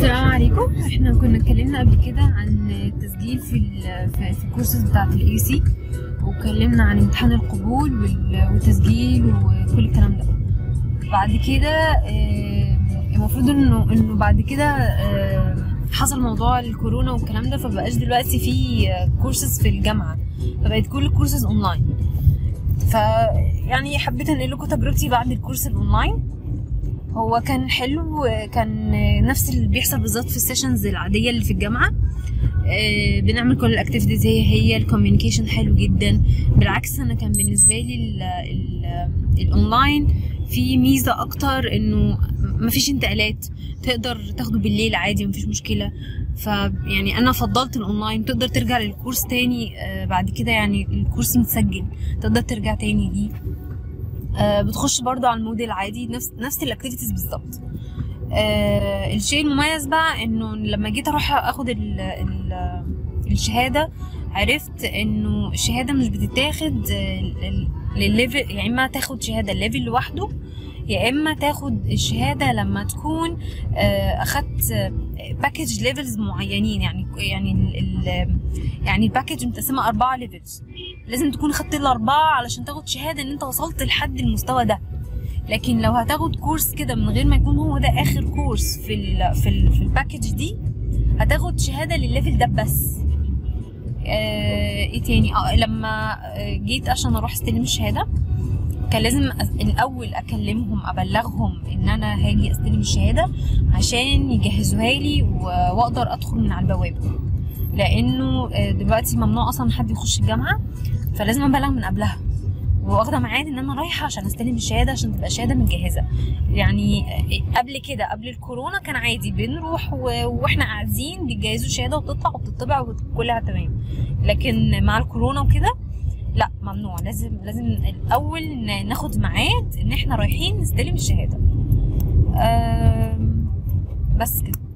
السلام عليكم احنا كنا اتكلمنا قبل كده عن التسجيل في ال- في في الكورسز بتاعه الاي سي واتكلمنا عن امتحان القبول وال- والتسجيل وكل الكلام ده بعد كده آه، المفروض انه انه بعد كده آه، حصل موضوع الكورونا والكلام ده فبقاش دلوقتي في كورسز في الجامعه فبقت كل الكورسز اونلاين ف يعني حبيت انقل لكم تجربتي بعد الكورس الاونلاين هو كان حلو كان نفس اللي بيحصل بالظبط في السيشنز العاديه اللي في الجامعه آه، بنعمل كل الاكتيفيتيز هي هي الكوميونيكيشن حلو جدا بالعكس انا كان بالنسبه لي ال ال الاونلاين في ميزه اكتر انه مفيش انتقالات تقدر تاخده بالليل عادي مفيش مشكله فيعني انا فضلت الاونلاين تقدر ترجع للكورس تاني آه، بعد كده يعني الكورس متسجل تقدر ترجع تاني ليه آه، بتخش برضو على المود العادي نفس نفس الاكتيفيتيز بالظبط آه، الشيء المميز بقى انه لما جيت اروح اخد ال ال الشهاده عرفت انه الشهاده مش بتتاخد للليفل يا اما تاخد شهاده الليفل لوحده يا اما تاخد الشهاده لما تكون آه، اخدت باكج ليفلز معينين يعني يعني ال ال يعني الباكج متقسمه اربعه ليفلز لازم تكون خدت الاربعه علشان تاخد شهاده ان انت وصلت لحد المستوى ده لكن لو هتاخد كورس كده من غير ما يكون هو ده اخر كورس في ال في ال في الباكج دي هتاخد شهاده للليفل ده بس آه ايه تاني اه لما آه، جيت عشان اروح استلم الشهاده كان لازم أس- الاول اكلمهم ابلغهم ان انا هاجي استلم الشهاده عشان يجهزوها لي و- واقدر ادخل من على البوابه لانه آه، دلوقتي ممنوع اصلا حد يخش الجامعه فلازم ابلغ من قبلها واخده ميعاد ان انا رايحه عشان استلم الشهاده عشان تبقى الشهاده متجهزه يعني آه، قبل كده قبل الكورونا كان عادي بنروح و- واحنا قاعدين بيجهزوا الشهاده وتطلع وبتطبع وكلها تمام لكن مع الكورونا وكده لا ممنوع لازم لازم الاول ن- ناخد ميعاد ان احنا رايحين نستلم الشهاده آم، بس كده